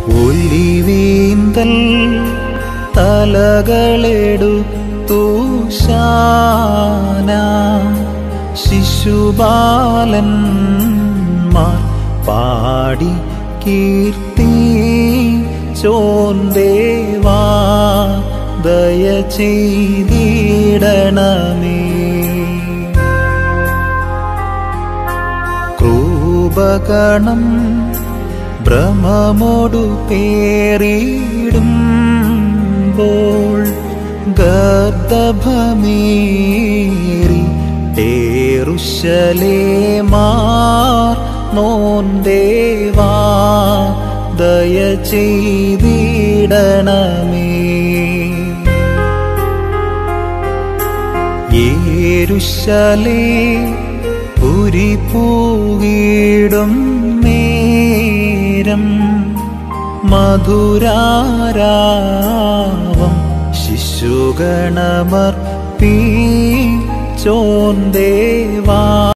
ഒലിവീന്തൽ തലകളെടു തൂശാന ശിശുബാലന്മാർ പാടി കീർത്തി ചോന്തേവാ ദയ ചെയ്തിടണമേ ക്രൂപകണം ഭ്രമമോടു പേറിടുമ്പോൾ ഗർദഭമേറി ഏറുശലേമാർ നോന്തേവാ ദയ ചെയ്തിടണമേ യേരുശലേ പുരി പൂകിടും നേരം മധുരാരാവം ശിശുഗണമർപ്പി ചോന്തേവാ